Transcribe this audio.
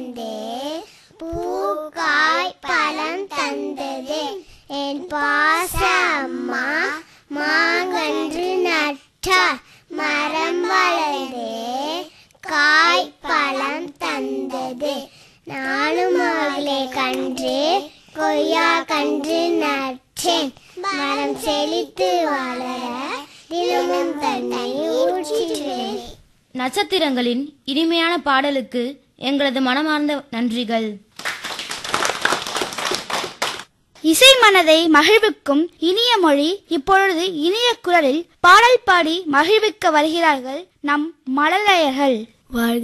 வளர்ந்தே பூக்காய் பழம் தந்தது என் பாச அம்மா மாங்கன்று நட்டார் மரம் வளர்ந்தே காய் பழம் தந்தது நானும் மகளே கன்று கொய்யா கன்று நட்டேன் மரம் செழித்து வளர தினமும் தன்னை ஊற்றிடுவேன் நட்சத்திரங்களின் இனிமையான பாடலுக்கு எங்களது மனமார்ந்த நன்றிகள் இசை மனதை மகிழ்விக்கும் இனிய மொழி இப்பொழுது இனிய குரலில் பாடல் பாடி மகிழ்விக்க வருகிறார்கள் நம் மழலையர்கள் வாழ்க